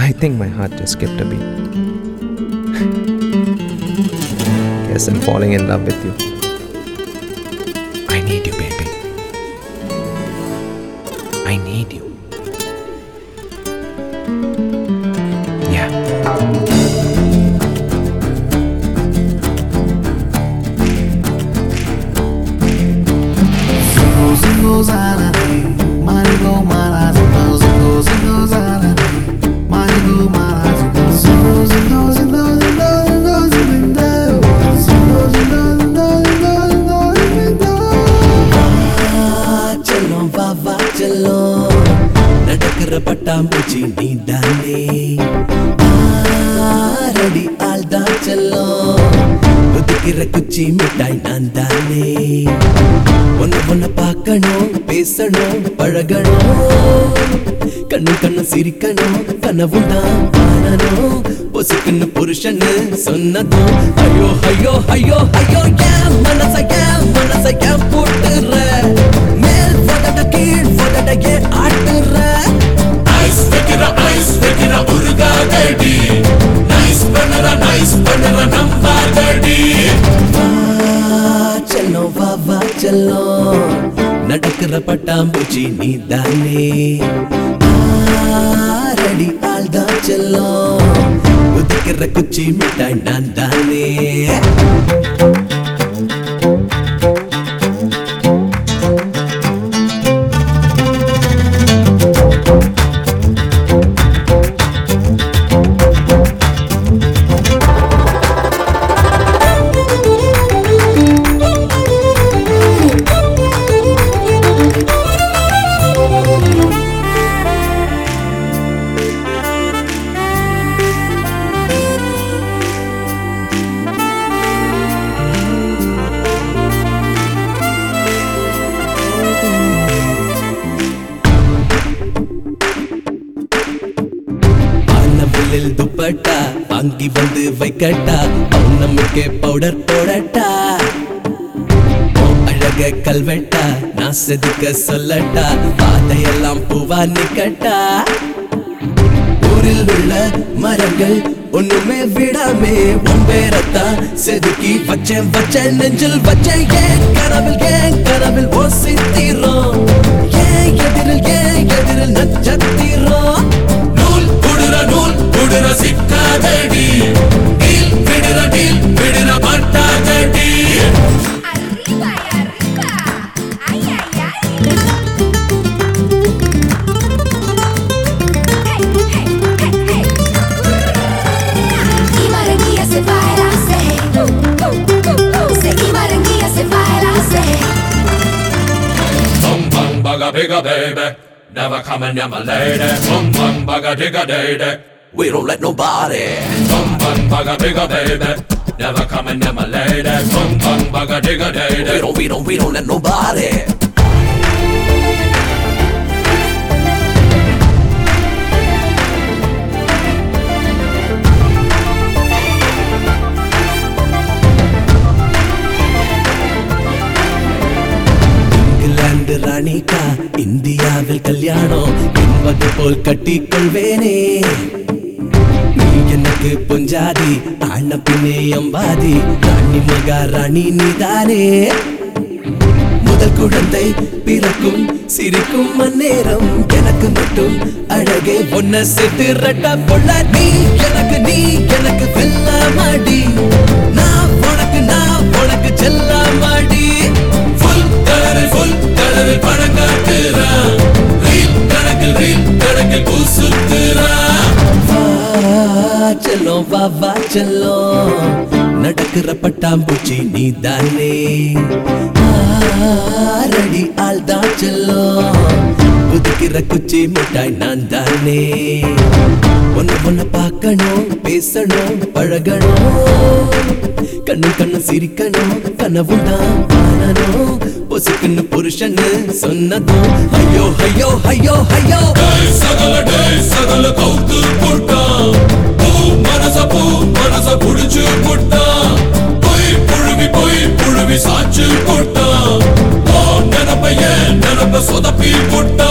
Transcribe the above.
I think my heart just skipped a beat. Guess I'm falling in love with you. I need you, baby. I need you. Yeah. Zingo, zingo, zalani. Marigo, mara, zingo, zingo, zingo, zalani. Marigo, mara, zingo, zingo, zingo, zingo, zingo, zingo, zingo. Zingo, zingo, zingo, zingo, zingo, zingo. செல்லம் வா வா செல்லம் நடக்கிற பட்டாம்பூச்சி நீ தானே ஆரடி ஆள் தான் செல்லம் ஒதுக்கிற குச்சி மிட்டாய் நான் தானே ஒன்னு ஒன்ன பார்க்கணும் பேசணும் பழகணும் கண்ணு கண்ணு சிரிக்கணும் கனவும் தான் காணணும் பொசுக்குன்னு புருஷன்னு சொன்னதும் ஐயோ ஐயோ ஐயோ ஐயோ ஏன் மனச ஏன் மனச ஏன் போட்டுற மேல் போதட கீழ் போதட ஏன் ஆட்டுற ஐஸ் வைக்கிற ஐஸ் வைக்கிற உருகாதடி நைஸ் பண்ணுற நைஸ் பண்ணுற நம்பாதடி வா செல்லம் வா வா செல்லம் நடக்கிற பட்டாம்பூச்சி நீ தானே ஆரடி ஆள் தான் செல்லம் உதிக்கிற குச்சி மிட்டாய் நான் தானே வானவில்லில் துப்பட்டா வாங்கி வந்து வைக்கட்டா பௌர்ணமிக்கு பவுடர் போடட்டா உன் அழக கல்வெட்டா நான் செதுக்க சொல்லட்டா பாதையெல்லாம் பூவா நிக்கட்டா ஊரில் உள்ள மரங்கள் ஒண்ணுமே விடாமே உன் பேரத்தான் செதுக்கி வச்சேன் வச்சேன் நெஞ்சில் வச்சேன் ஏன் கனவில் ஏன் கனவில் ஓ சித்திரம் ஏன் எதிரில் ஏன் எதிரில் நட்சத்திரம் நூல் புடுற நூல் புடுற சிக்காதடி டீல் விடுற டீல் விடுற மாட்டாதடி Arriba y arriba. Ay, ay, ay. Hey, hey, hey, hey. Y Barranquilla se baila, se. Se y Barranquilla se baila, se. Bum bum bugga bigga baby Never coming near my lady Bum bum bugga digga day We don't let nobody Bum bum bugga bigga baby Never coming near my lady Bum bum bugga digga We day don't, we don't, we don't let nobody England ராணிக்கா இந்தியாவில் கல்யாணம் என்பது போல் கட்டிக்கொள்வேனே நீ எனக்கு பொஞ்சாதி ஆன பின்னே அம்பாதி ராணி மகா ராணி நீதானே முதல் குழந்தை பிறக்கும் சிரிக்கும் அந்நேரம் எனக்கு மட்டும் அழகே ஒன்ன சேர்த்து ரெட்ட பொள்ள நீ எனக்கு நீ எனக்கு வெல்ல மாடி நான் உனக்கு நான் உனக்கு செல்ல மாடி Full கலரில் full கலரில் படம் காட்டுறான் ரீல் கணக்கில் ரீல் கணக்கில் பூசுத்துறான் வா செல்லம் வா வா செல்லம் நடக்கிற பட்டாம்பூச்சி நீ தானே ஆரடி ஆள் தான் செல்லம் உதிக்கிற குச்சி மிட்டாய் நான் தானே ஒன்னு ஒன்ன பார்க்கணும் பேசணும் பழகணும் கண்ணு கண்ணு சிரிக்கணும் கனவும் தான் காணணும் பொசுக்குன்னு புருஷன்னு சொன்னதும் ஐயோ ஐயோ ஐயோ ஐயோ டேய் சகல டேய் சகல கவுத்து போட்டான் பூ மனச பூ மனச புடிச்சு போட்டான் பொய் புழுவி பொய் புழுவி சாச்சு போட்டான் ஓ நினப்ப ஏன் நினப்ப சொதப்பி போட்டான்